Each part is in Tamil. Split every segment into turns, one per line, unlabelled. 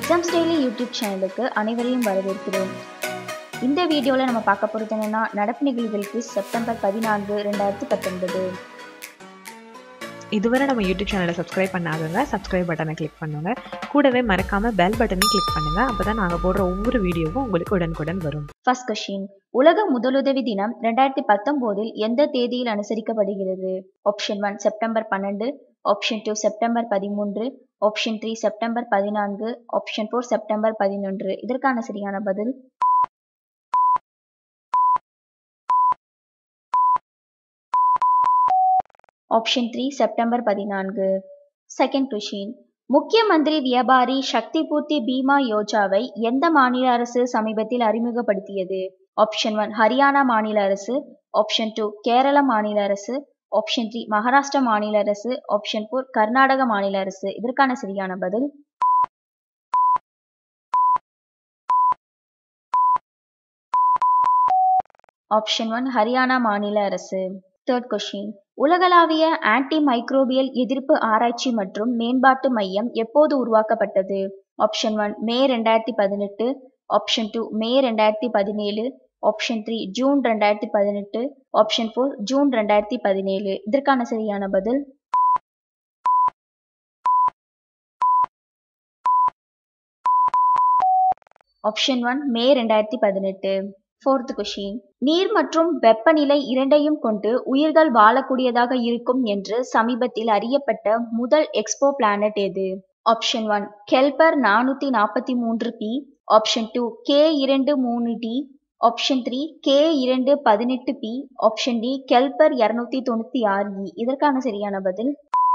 எக்ஸாம்ஸ் டெய்லி யூடியூப் சேனலுக்கு அனைவரையும் வரவேற்கிறோம் இந்த வீடியோவில் நம்ம பார்க்க போகிறது என்னென்னா நடப்பு நிகழ்வுகளுக்கு செப்டம்பர் பதினான்கு ரெண்டாயிரத்தி பத்தொன்பது
இதுவரை நம்ம யூடியூப் சேனலை சப்ஸ்கிரைப் பண்ணாதவங்க சப்ஸ்கிரைப் பட்டனை கிளிக் பண்ணுங்க கூடவே மறக்காம பெல் பட்டனையும் கிளிக் பண்ணுங்க அப்பதான் நாங்க போடுற ஒவ்வொரு வீடியோவும் உங்களுக்கு உடனுக்குடன் வரும்
ஃபர்ஸ்ட் கொஷின் உலக முதலுதவி தினம் ரெண்டாயிரத்தி பத்தொம்போதில் எந்த தேதியில் அனுசரிக்கப்படுகிறது ஆப்ஷன் ஒன் செப்டம்பர் பன்னெண்டு ஆப்ஷன் டூ செப்டம்பர் பதிமூன்று ஆப்ஷன் த்ரீ செப்டம்பர் பதினான்கு ஆப்ஷன் ஃபோர் செப்டம்பர் பதினொன்று இதற்கான சரியான பதில் ஆப்ஷன் த்ரீ செப்டம்பர் பதினான்கு செகண்ட் கொஷின் முக்கிய மந்திரி வியாபாரி சக்தி பூர்த்தி பீமா யோஜாவை எந்த மாநில அரசு சமீபத்தில் அறிமுகப்படுத்தியது ஆப்ஷன் ஒன் ஹரியானா மாநில அரசு ஆப்ஷன் டூ கேரள மாநில அரசு ஆப்ஷன் த்ரீ மகாராஷ்டிரா மாநில அரசு ஆப்ஷன் ஃபோர் கர்நாடக மாநில அரசு இதற்கான சரியான பதில் ஆப்ஷன் ஒன் ஹரியானா மாநில அரசு தேர்ட் கொஷின் உலகளாவிய ஆன்டி மைக்ரோபியல் எதிர்ப்பு ஆராய்ச்சி மற்றும் மேம்பாட்டு மையம் எப்போது உருவாக்கப்பட்டது ஆப்ஷன் ஒன் மே ரெண்டாயிரத்தி பதினெட்டு ஆப்ஷன் டூ மே ரெண்டாயிரத்தி பதினேழு ஆப்ஷன் த்ரீ ஜூன் ரெண்டாயிரத்தி பதினெட்டு ஆப்ஷன் ஃபோர் ஜூன் ரெண்டாயிரத்தி பதினேழு இதற்கான சரியான பதில் ஆப்ஷன் ஒன் மே ரெண்டாயிரத்தி பதினெட்டு ஃபோர்த் கொஷின் நீர் மற்றும் வெப்பநிலை இரண்டையும் கொண்டு உயிர்கள் வாழக்கூடியதாக இருக்கும் என்று சமீபத்தில் அறியப்பட்ட முதல் எக்ஸ்போ பிளானட் எது ஆப்ஷன் ஒன் கெல்பர் நானூற்றி நாற்பத்தி மூன்று பி ஆப்ஷன் டூ கே இரண்டு மூணு டி ஆப்ஷன் த்ரீ கே இரண்டு பதினெட்டு பி ஆப்ஷன் டி கெல்பர் இரநூத்தி தொண்ணூற்றி ஆறு இ இதற்கான சரியான பதில்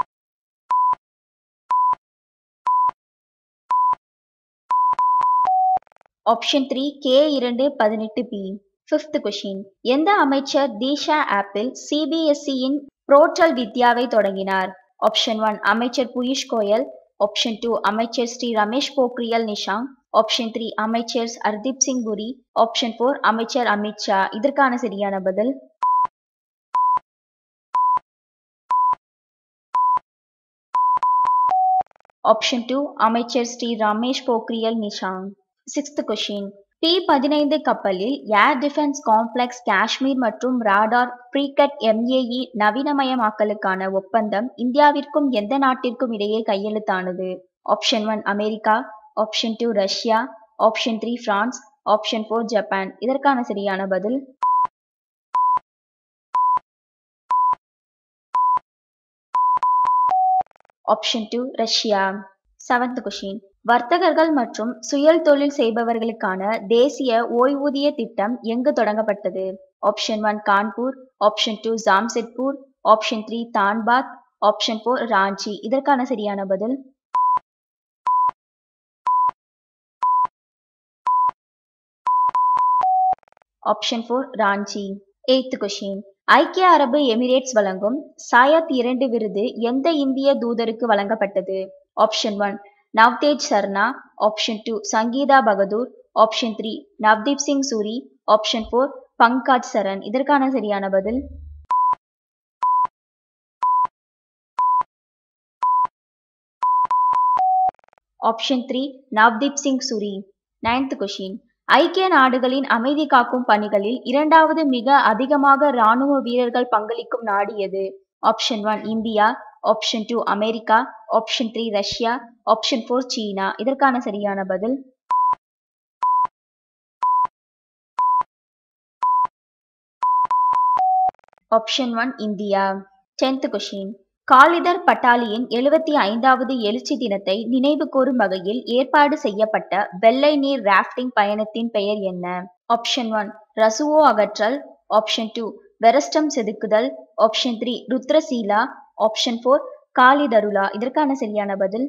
ஆப்ஷன் த்ரீ கே இரண்டு பதினெட்டு பி ஃபிஃப்த் கொஷின் எந்த அமைச்சர் தீஷா ஆப்பில் சிபிஎஸ்இயின் புரோட்டல் வித்யாவை தொடங்கினார் ஆப்ஷன் ஒன் அமைச்சர் பியூஷ் கோயல் ஆப்ஷன் டூ அமைச்சர் ஸ்ரீ ரமேஷ் போக்ரியல் நிஷாங் ஆப்ஷன் த்ரீ அமைச்சர் ஹர்தீப் சிங் புரி ஆப்ஷன் ஃபோர் அமைச்சர் அமித்ஷா இதற்கான சரியான பதில் ஆப்ஷன் டூ அமைச்சர் Shri Ramesh Pokhriyal Nishank sixth question P பதினைந்து கப்பலில் ஏர் டிஃபென்ஸ் காம்ப்ளெக்ஸ் காஷ்மீர் மற்றும் ராடார் ப்ரீகட் எம்ஏஇ நவீனமயமாக்கலுக்கான ஒப்பந்தம் இந்தியாவிற்கும் எந்த நாட்டிற்கும் இடையே கையெழுத்தானது option one America option two Russia option three France option four Japan இதற்கான சரியான பதில் option two Russia seventh question வர்த்தகர்கள் மற்றும் சுயல் தொழில் செய்பவர்களுக்கான தேசிய ஓய்வூதிய திட்டம் எங்கு தொடங்கப்பட்டது option one Kanpur option two Jamshedpur option three Dhanbad option four Ranchi இதற்கான சரியான பதில் option four Ranchi eighth question ஐக்கிய அரபு எமிரேட்ஸ் வழங்கும் சாயத் இரண்டு விருது எந்த இந்திய தூதருக்கு வழங்கப்பட்டது option one Navtej Sarna option two Sangeeta Bahadur option three Navdeep Singh Suri option four Pankaj Saran இதற்கான சரியான பதில் option three Navdeep Singh Suri ninth question ஐக்கிய நாடுகளின் அமைதி காக்கும் பணிகளில் இரண்டாவது மிக அதிகமாக இராணுவ வீரர்கள் பங்களிக்கும் நாடு எது option one India option two America option three Russia option four China இதற்கான சரியான பதில் option one India tenth question Kalidhar பட்டாலியின் எழுபத்தி ஐந்தாவது எழுச்சி தினத்தை நினைவு கூறும் வகையில் ஏற்பாடு செய்யப்பட்ட வெள்ளை நீர் ராஃப்டிங் பயணத்தின் பெயர் என்ன ஆப்ஷன் ஒன் ரசுவோ அகற்றல் ஆப்ஷன் டூ வெரஸ்டம் செதுக்குதல் option three Rudrashila option four காலிதருலா இதற்கான சரியான பதில்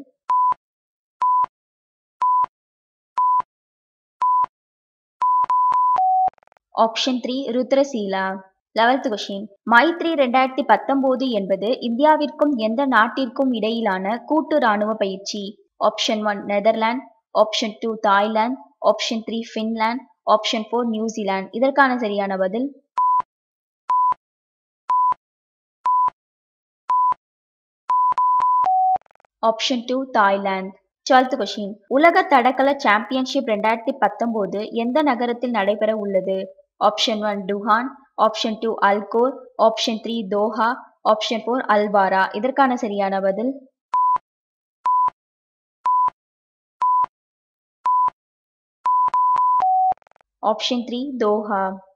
option three Rudrashila eleventh question Maitree ரெண்டாயிரத்தி பத்தொன்பது என்பது இந்தியாவிற்கும் எந்த நாட்டிற்கும் இடையிலான கூட்டு ராணுவ பயிற்சி option one Netherlands option two Thailand option three Finland option four New Zealand இதற்கான சரியான பதில் ஆப்ஷன் டூ தாய்லாந்து டுவெல்த் கொஷின் உலக தடகள சாம்பியன்ஷிப் ரெண்டாயிரத்தி பத்தொன்பது எந்த நகரத்தில் நடைபெற உள்ளது ஆப்ஷன் ஒன் டுஹான் option two Al Khor option three Doha option four அல்வாரா இதற்கான சரியான பதில் ஆப்ஷன் த்ரீ தோஹா